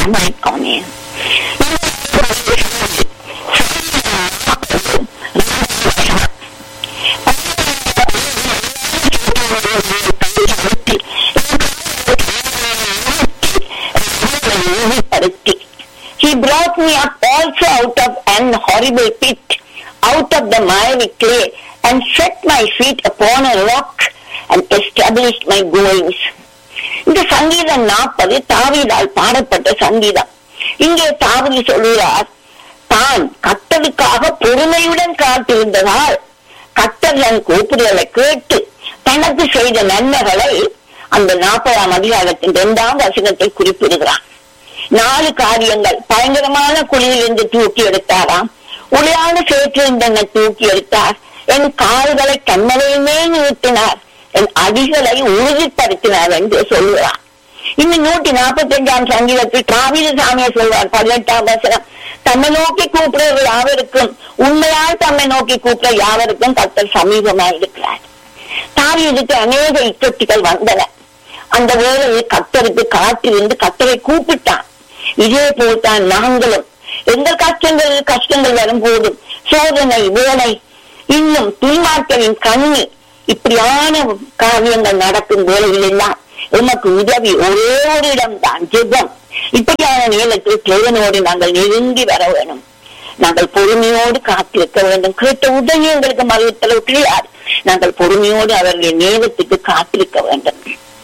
night on him. He brought me up also out of an horrible pit, out of the miry clay, and set my feet upon a rock and established my goings. இந்த சங்கீதம் நாற்பது தாவீதால் பாடப்பட்ட சங்கீதம் இங்கே தாவீது சொல்கிறார் தான் கத்தலுக்காக பொறுமையுடன் காத்திருந்ததால் கத்தர் தன் கூப்பிடுதலை கேட்டு தனக்கு செய்த நன்மைகளை அந்த நாற்பதாம் அதிகாரத்தின் இரண்டாம் வசனத்தை குறிப்பிடுகிறான் நாலு காரியங்கள் பயங்கரமான குழியிலிருந்து தூக்கி எடுத்தாராம் உளையான சேற்றிருந்தனை தூக்கி எடுத்தார் என் கால்களை கண்மலையுமே நிறுத்தினார் என் அடிகளை உறுதிப்படுத்தினார் என்று சொல்லுகிறார் இன்னும் நூற்றி நாற்பத்தி அஞ்சாம் சங்கீதத்தில் காவிரி சாமியை சொல்வார் பதினெட்டாம் வசனம் தம்மை நோக்கி கூப்பிடுற யாவருக்கும் உண்மையால் தம்மை நோக்கி கூப்பிட யாவருக்கும் கத்தர் சமீபமாய் இருக்கிறார் தாவீதுக்கு அநேக இக்கட்டுகள் வந்தன அந்த வேளையில் கத்தருக்கு காற்றிலிருந்து கத்தரை கூப்பிட்டான் இதே போல்தான் நாங்களும் எங்கள் கஷ்டங்கள் கஷ்டங்கள் வரும்போதும் சோதனை வேலை இன்னும் துன்மார்க்களின் கண்ணி இப்படியான காரியங்கள் நடக்கும் வேளையில் எல்லாம் உமக்கு உதவி ஒரே ஒரு இடம்தான் ஜெபம் இப்படியான நேரத்தில் தேவனோடு நாங்கள் நெருங்கி வர வேணும் நாங்கள் பொறுமையோடு காத்திருக்க வேண்டும் கேட்ட உதவி எங்களுக்கு மறுத்தளவு கிடையாது நாங்கள் பொறுமையோடு அவருடைய நேரத்துக்கு காத்திருக்க வேண்டும்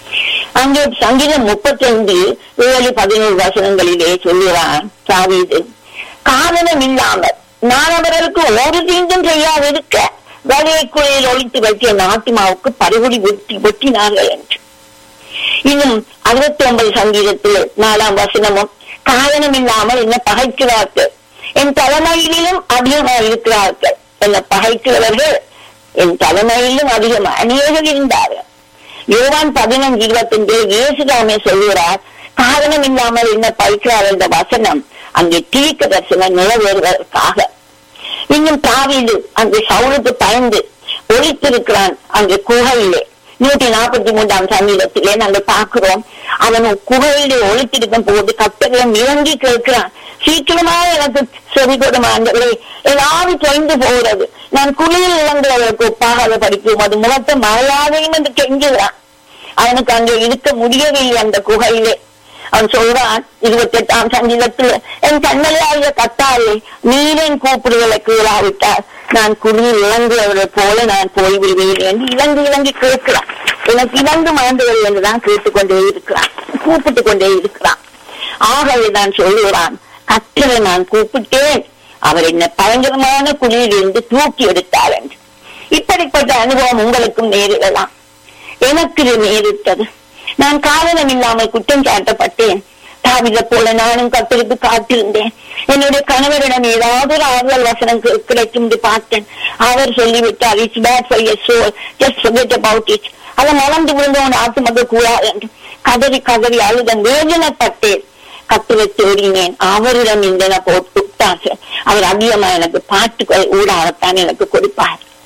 அங்கே சங்கீதம் முப்பத்தி ஐந்து ஏழு பதினோரு வசனங்களிலே சொல்லுவான் சாவீது காரணம் இல்லாமல் நான் அவர்களுக்கு ஒரு தீங்கும் செய்யாதிருக்க வலைக்குழையில் ஒழித்து வைத்த நாட்டுமாவுக்கு பறிகுடி வெட்டி வெட்டினார்கள் என்று இன்னும் அறுபத்தி ஒன்பது சங்கீதத்தில் நாலாம் வசனமும் காரணம் இல்லாமல் என்ன பகைக்கிறார்கள் என் தலைமையிலும் அதிகமாக இருக்கிறார்கள் என்ன பகைக்கிறவர்கள் என் தலைமையிலும் அதிகம் அநேகர் இருந்தார்கள் யோவான் பதினஞ்சு இருபத்தஞ்சு இயேசுதாமே சொல்கிறார் காரணம் இல்லாமல் என்ன பயிற்றார் என்ற வசனம் அங்கே தீர்க்க தரிசனம் நிறைவேறுவதற்காக இன்னும் தாவீது அங்கே சவுளுக்கு பயந்து ஒழித்திருக்கிறான் அங்கே குகையிலே நூற்றி நாற்பத்தி மூன்றாம் சமீபத்திலே நாங்கள் பார்க்கிறோம் அவன் குகையிலே ஒழித்திருக்கும் போது கத்தகம் இறங்கி கேட்கிறான் சீக்கிரமா எனக்கு செவி கொடுமாண்டே ஏதாவது தொய்ந்து போகிறது நான் குளியில் இறங்குவதற்கு ஒப்பாக படிக்கும் அது முகத்தை மறையாதையும் என்று கெஞ்சுகிறான் அவனுக்கு அங்கே இருக்க முடியவில்லை அந்த குகையிலே அவன் சொல்றான் இருபத்தி எட்டாம் சங்கீதத்தில் என் கண்ணல்லாத கத்தாலே நீரின் கூப்பிடுதலை கீழாவிட்டார் நான் குளியில் இறங்குவதை போல நான் போய்விடுவேன் என்று இறங்கி இறங்கி கேட்கிறான் எனக்கு இறங்கு மறந்துகள் என்றுதான் கேட்டுக்கொண்டே இருக்கிறான் கூப்பிட்டு கொண்டே இருக்கிறான் ஆகவே நான் சொல்லுகிறான் கத்தரை நான் கூப்பிட்டேன் அவர் என்ன பயங்கரமான குழியில் இருந்து தூக்கி எடுத்தார் என்று இப்படிப்பட்ட அனுபவம் உங்களுக்கும் நேரிடலாம் எனக்கு இது நேரிட்டது நான் காரணம் இல்லாமல் குற்றம் சாட்டப்பட்டேன் தாவித போல நானும் கத்தருக்கு காத்திருந்தேன் என்னுடைய கணவரிடம் ஏதாவது ஒரு ஆறுதல் வசனம் கிடைக்கும் என்று பார்த்தேன் அவர் சொல்லிவிட்டார் it's bad for your soul just forget about it அதை மறந்து விழுந்தவன் ஆத்துமக்க கூடாது என்று கதறி கதறி அழுதன் வேதனைப்பட்டேன் கத்துவை தேடினேன் அவரிடம் இந்த போட்டு அவர் அதிகமா எனக்கு பாட்டுகள் ஊடாகத்தான் எனக்கு கொடுப்பார்